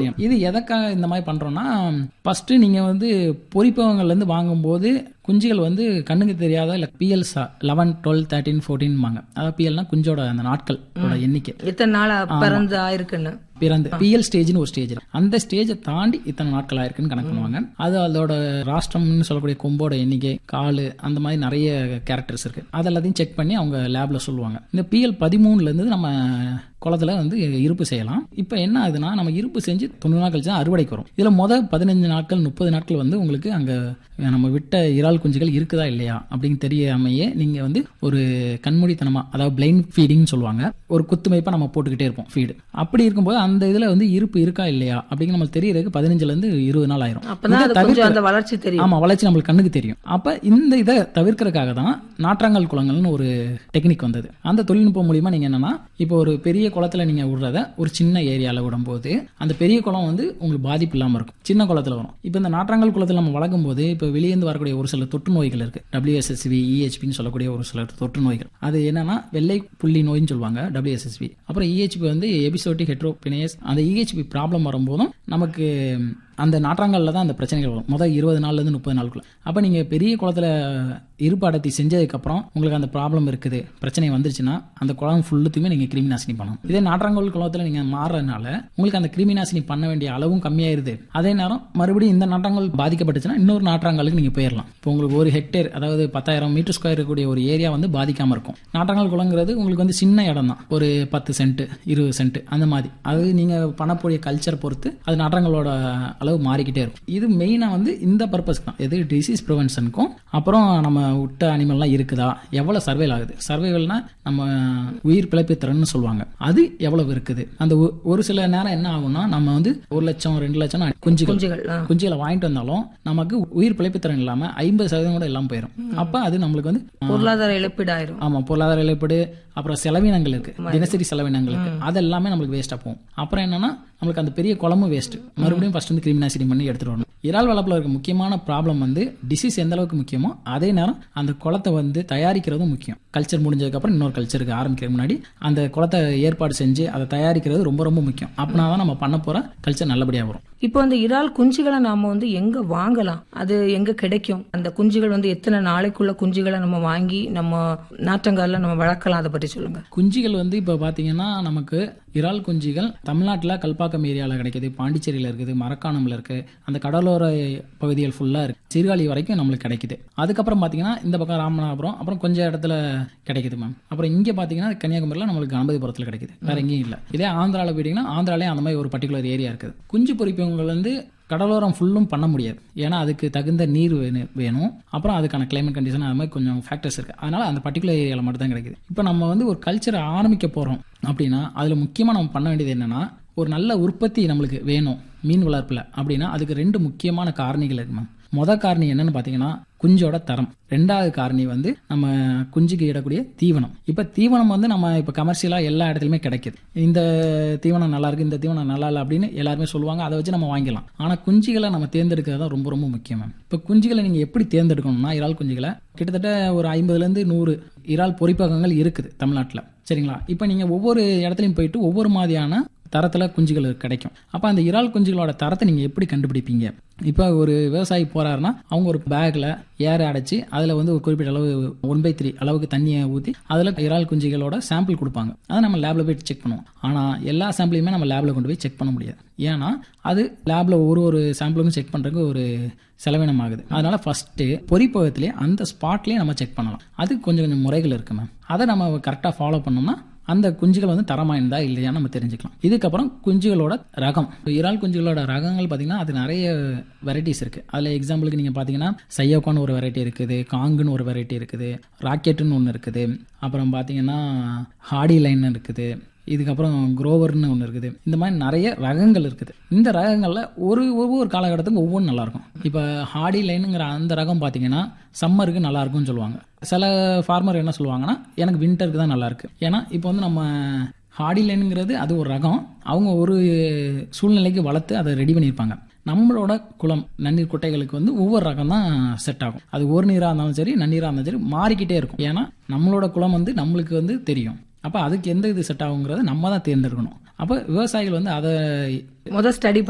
தானியம் இது எதற்காக இந்த மாதிரி பண்றோம்னா ஃபர்ஸ்ட் நீங்க வந்து பொறிப்பகங்கள்ல இருந்து வாங்கும்போது குஞ்சுகள் வந்து கண்ணுக்கு தெரியாத இல்ல பிஎல்ஸ் லெவன் டுவெல் தேர்ட்டின் ஃபோர்டீன்பாங்க அதாவது பிஎல்னா குஞ்சோட அந்த நாட்களோட எண்ணிக்கை இத்தனை நாள் பிறந்து ஆயிருக்குன்னு பிறந்து பிஎல் ஸ்டேஜ்னு ஒரு ஸ்டேஜ் அந்த ஸ்டேஜை தாண்டி இத்தனை நாட்கள் ஆயிருக்குன்னு கணக்கு பண்ணுவாங்க அது அதோட ராஷ்டிரம்னு சொல்லக்கூடிய கொம்போட எண்ணிக்கை காலு அந்த மாதிரி நிறைய கேரக்டர்ஸ் இருக்கு அது எல்லாத்தையும் செக் பண்ணி அவங்க லேப்ல சொல்லுவாங்க இந்த பிஎல் பதிமூணுல இருந்து நம்ம குளத்துல வந்து இருப்பு செய்யலாம் இப்போ என்ன ஆகுதுன்னா நம்ம இருப்பு செஞ்சு தொண்ணூறு நாள் கழிச்சு தான் அறுவடைக்கு வரும் இதுல முத பதினஞ்சு நாட்கள் முப்பது நாட்கள் வந்து உங்களுக்கு அங்க நம்ம விட்ட இறால் குஞ்சுகள் இருக்குதா இல்லையா அப்படின்னு தெரியாமையே நீங்க வந்து ஒரு கண்மூடித்தனமா அதாவது பிளைண்ட் ஃபீடிங் சொல்லுவாங்க ஒரு குத்துமைப்பா நம்ம போட்டுக்கிட்டே இருப்போம் ஃபீடு அப்படி இருக்கும்போது அந்த இதுல வந்து இருப்பு இருக்கா இல்லையா அப்படின்னு நம்மளுக்கு தெரியறதுக்கு பதினஞ்சுல இருந்து இருபது நாள் ஆயிரும் அப்பதான் அது இதை கொஞ்சம் தவிர்க்க- அந்த வளர்ச்சி தெரியும் ஆமா வளர்ச்சி நம்மளுக்கு கண்ணுக்கு தெரியும் அப்ப இந்த இதை தவிர்க்கிறதுக்காக தான் நாற்றாங்கல் குளங்கள்னு ஒரு டெக்னிக் வந்தது அந்த தொழில்நுட்பம் மூலியமா நீங்க என்னன்னா இப்போ ஒரு பெரிய குளத்துல நீங்க விடுறத ஒரு சின்ன ஏரியால விடும்போது அந்த பெரிய குளம் வந்து உங்களுக்கு பாதிப்பு இல்லாம இருக்கும் சின்ன குளத்துல வரும் இப்போ இந்த நாற்றாங்கல் குளத்துல நம்ம வளர்க்கும் போது இப்போ வெளியேந்து வரக்கூடிய ஒரு சில தொற்று நோய்கள் இருக்கு டபிள்யூஎஸ்எஸ்வி இஹெச்பின்னு சொல்லக்கூடிய ஒரு சில தொற்று நோய்கள் அது என்னன்னா வெள்ளை புள்ளி நோய்னு சொல்லுவாங்க டபிள்யூஎஸ்எஸ்வி அப்புறம் இஹெச்பி வந்து எபிசோட்டிக் ஹெட்ரோபினேஸ் அந்த இஹெச்பி ப்ராப்ளம் வரும்போதும் நமக்கு அந்த நாற்றாங்கல்ல தான் அந்த பிரச்சனைகள் வரும் முதல் இருபது நாள்ல இருந்து முப்பது நாளுக்குள்ள அப்ப நீங்க பெரிய குளத்துல இருப்பு அடர்த்தி செஞ்சதுக்கு அப்புறம் உங்களுக்கு அந்த ப்ராப்ளம் இருக்குது பிரச்சனை வந்துருச்சுன்னா அந்த குளம் ஃபுல்லுத்துமே நீங்க கிருமி நாசினி பண்ணணும் இதே நாற்றாங்கல் குளத்துல நீங்க மாறுறதுனால உங்களுக்கு அந்த கிருமி நாசினி பண்ண வேண்டிய அளவும் கம்மியாயிருது அதே நேரம் மறுபடியும் இந்த நாற்றாங்கல் பாதிக்கப்பட்டுச்சுன்னா இன்னொரு நாற்றாங்கலுக்கு நீங்க போயிடலாம் இப்போ உங்களுக்கு ஒரு ஹெக்டேர் அதாவது பத்தாயிரம் மீட்டர் ஸ்கொயர் இருக்கக்கூடிய ஒரு ஏரியா வந்து பாதிக்காம இருக்கும் நாற்றாங்கல் குளங்கிறது உங்களுக்கு வந்து சின்ன இடம் தான் ஒரு பத்து சென்ட் இருபது சென்ட் அந்த மாதிரி அது நீங்க பண்ணக்கூடிய கல்ச்சர் பொறுத்து அது நாற்றங்களோட அளவு மாறிக்கிட்டே இருக்கும் இது மெயினா வந்து இந்த பர்பஸ் தான் எது டிசீஸ் ப்ரிவென்ஷனுக்கும் அப்புறம் நம்ம விட்ட அனிமல்லாம் இருக்குதா எவ்வளவு சர்வைல் ஆகுது சர்வைவல்னா நம்ம உயிர் பிழைப்பு திறன்னு சொல்லுவாங்க அது எவ்வளவு இருக்குது அந்த ஒ- ஒரு சில நேரம் என்ன ஆகும்னா நம்ம வந்து ஒரு லட்சம் ரெண்டு லட்சம் குஞ்சுகள் குஞ்சுகள் ஆ. குஞ்சுகளை வாங்கிட்டு வந்தாலும் நமக்கு உயிர் பிழைப்பு திறன் இல்லாம ஐம்பது சதவீதம் கூட இல்லாம போயிடும் அப்ப அது நம்மளுக்கு வந்து பொருளாதார இழப்பீடு ஆயிரும் ஆமா பொருளாதார இழப்பீடு அப்புறம் செலவினங்கள் இருக்கு தினசரி செலவினங்கள் இருக்கு அது எல்லாமே நம்மளுக்கு வேஸ்டா போகும் அப்புறம் என்னன்னா நம்மளுக்கு அந்த பெரிய குளமும் வேஸ்ட் மறுபடியும் ஃபர்ஸ்ட் வந்து கிருமிநாசினி பண்ணி எடுத்துட்டு வரணும் இறால் வளர்ப்புல இருக்க முக்கியமான ப்ராப்ளம் வந்து டிசீஸ் எந்த அளவுக்கு முக்கியமோ அதே நேரம் அந்த குளத்தை வந்து தயாரிக்கிறதும் முக்கியம் கல்ச்சர் முடிஞ்சதுக்கு அப்புறம் இன்னொரு கல்ச்சருக்கு ஆரம்பிக்கிறதுக்கு முன்னாடி அந்த குளத்தை ஏற்பாடு செஞ்சு அதை தயாரிக்கிறது ரொம்ப ரொம்ப முக்கியம் அப்படின்னா தான் நம்ம பண்ண போற கல்ச்சர் நல்லபடியா வரும் இப்போ அந்த இறால் குஞ்சுகளை நாம வந்து எங்க வாங்கலாம் அது எங்க கிடைக்கும் அந்த குஞ்சுகள் வந்து எத்தனை நாளைக்குள்ள குஞ்சுகளை நம்ம வாங்கி நம்ம நாற்றங்கால நம்ம வளர்க்கலாம் அதை பற்றி சொல்லுங்க குஞ்சுகள் வந்து இப்போ பார்த்தீங்கன்னா நமக்கு இறால் குஞ்சுகள் தமிழ்நாட்டில் கல்பாக்கம் ஏரியாவில் கிடைக்குது பாண்டிச்சேரியில் இருக்குது மரக்காணம்ல இருக்கு அந்த கடலோர பகுதிகள் ஃபுல்லாக இருக்கு சீர்காழி வரைக்கும் நம்மளுக்கு கிடைக்குது அதுக்கப்புறம் பார்த்தீங்கன்னா இந்த பக்கம் ராமநாதபுரம் அப்புறம் கொஞ்சம் இடத்துல கிடைக்குது மேம் அப்புறம் இங்கே பார்த்தீங்கன்னா கன்னியாகுமரியில் நம்மளுக்கு கணபதிபுரத்தில் கிடைக்குது வேற எங்கேயும் இல்லை இதே ஆந்திராவில் போயிட்டீங்கன்னா ஆந்திராலே அந்த மாதிரி ஒரு பர்டிகுலர் ஏரியா இருக்குது குஞ்சு பொறிப்பவங்கள் வந்து கடலோரம் ஃபுல்லும் பண்ண முடியாது ஏன்னா அதுக்கு தகுந்த நீர் வேணு- வேணும் அப்புறம் அதுக்கான கிளைமேட் கண்டிஷன் அது மாதிரி கொஞ்சம் ஃபேக்டர்ஸ் இருக்கு அதனால அந்த பர்டிகுலர் ஏரியாவில் மட்டும் தான் கிடைக்குது இப்போ நம்ம வந்து ஒரு கல்ச்சரை ஆரம்பிக்க போறோம் அப்படின்னா அதுல முக்கியமா நம்ம பண்ண வேண்டியது என்னன்னா ஒரு நல்ல உற்பத்தி நம்மளுக்கு வேணும் மீன் வளர்ப்புல அப்படின்னா அதுக்கு ரெண்டு முக்கியமான காரணிகள் இருக்கு மேம் முத காரணி என்னன்னு பாத்தீங்கன்னா குஞ்சோட தரம் ரெண்டாவது காரணி வந்து நம்ம குஞ்சுக்கு இடக்கூடிய தீவனம் இப்ப தீவனம் வந்து நம்ம இப்ப கமர்ஷியலா எல்லா இடத்துலயுமே கிடைக்குது இந்த தீவனம் நல்லா இருக்கு இந்த தீவனம் நல்லா இல்லை அப்படின்னு எல்லாருமே சொல்லுவாங்க அதை வச்சு நம்ம வாங்கிக்கலாம் ஆனா குஞ்சுகளை நம்ம தேர்ந்தெடுக்கிறது தான் ரொம்ப ரொம்ப முக்கியம் மேம் இப்ப குஞ்சுகளை நீங்க எப்படி தேர்ந்தெடுக்கணும்னா இறால் குஞ்சுகளை கிட்டத்தட்ட ஒரு ஐம்பதுல இருந்து நூறு இறால் பொறிப்பகங்கள் இருக்குது தமிழ்நாட்டுல சரிங்களா இப்ப நீங்க ஒவ்வொரு இடத்துலயும் போயிட்டு ஒவ்வொரு மாதிரியான தரத்துல குஞ்சுகள் கிடைக்கும் அப்ப அந்த இறால் குஞ்சுகளோட தரத்தை நீங்க எப்படி கண்டுபிடிப்பீங்க இப்ப ஒரு விவசாயி போறாருன்னா அவங்க ஒரு பேக்ல ஏற அடைச்சு அதுல வந்து ஒரு குறிப்பிட்ட அளவு ஒன் பை த்ரீ அளவுக்கு தண்ணியை ஊத்தி அதுல இறால் குஞ்சுகளோட சாம்பிள் கொடுப்பாங்க அதை நம்ம லேப்ல போய் செக் பண்ணுவோம் ஆனா எல்லா சாம்பிளையுமே நம்ம லேப்ல கொண்டு போய் செக் பண்ண முடியாது ஏன்னா அது லேப்ல ஒரு ஒரு சாம்பிளுக்கும் செக் பண்றதுக்கு ஒரு செலவினம் ஆகுது அதனால ஃபர்ஸ்ட் பொறிப்பகத்திலே அந்த ஸ்பாட்லயே நம்ம செக் பண்ணலாம் அதுக்கு கொஞ்சம் கொஞ்சம் முறைகள் இருக்கு மேம் அதை நம்ம கரெக்டாக ஃபாலோ பண்ணோம்னா அந்த குஞ்சுகள் வந்து தரமா இருந்தா இல்லையா நம்ம தெரிஞ்சுக்கலாம் இதுக்கப்புறம் குஞ்சுகளோட ரகம் இறால் குஞ்சுகளோட ரகங்கள் பார்த்தீங்கன்னா அது நிறைய வெரைட்டிஸ் இருக்கு அதுல எக்ஸாம்பிளுக்கு நீங்க பார்த்தீங்கன்னா சையோக்கான்னு ஒரு வெரைட்டி இருக்குது காங்குன்னு ஒரு வெரைட்டி இருக்குது ராக்கெட்டுன்னு ஒன்று இருக்குது அப்புறம் பார்த்தீங்கன்னா ஹாடி லைன் இருக்குது இதுக்கப்புறம் குரோவர்னு ஒன்று இருக்குது இந்த மாதிரி நிறைய ரகங்கள் இருக்குது இந்த ரகங்களில் ஒரு ஒவ்வொரு காலகட்டத்துக்கும் ஒவ்வொன்றும் நல்லா இருக்கும் இப்போ ஹாடி லைனுங்கிற அந்த ரகம் பார்த்தீங்கன்னா சம்மருக்கு நல்லா இருக்கும்னு சொல்லுவாங்க சில ஃபார்மர் என்ன சொல்லுவாங்கன்னா எனக்கு வின்டருக்கு தான் நல்லா இருக்கு ஏன்னா இப்போ வந்து நம்ம ஹாடி லைனுங்கிறது அது ஒரு ரகம் அவங்க ஒரு சூழ்நிலைக்கு வளர்த்து அதை ரெடி பண்ணியிருப்பாங்க நம்மளோட குளம் நன்னீர் குட்டைகளுக்கு வந்து ஒவ்வொரு ரகம் தான் செட் ஆகும் அது ஒரு நீராக இருந்தாலும் சரி நன்னீராக இருந்தாலும் சரி மாறிக்கிட்டே இருக்கும் ஏன்னா நம்மளோட குளம் வந்து நம்மளுக்கு வந்து தெரியும் அப்போ அதுக்கு எந்த இது செட் ஆகுங்கிறத நம்ம தான் தேர்ந்தெடுக்கணும் அப்போ விவசாயிகள் வந்து அதை முதல் ஸ்டடி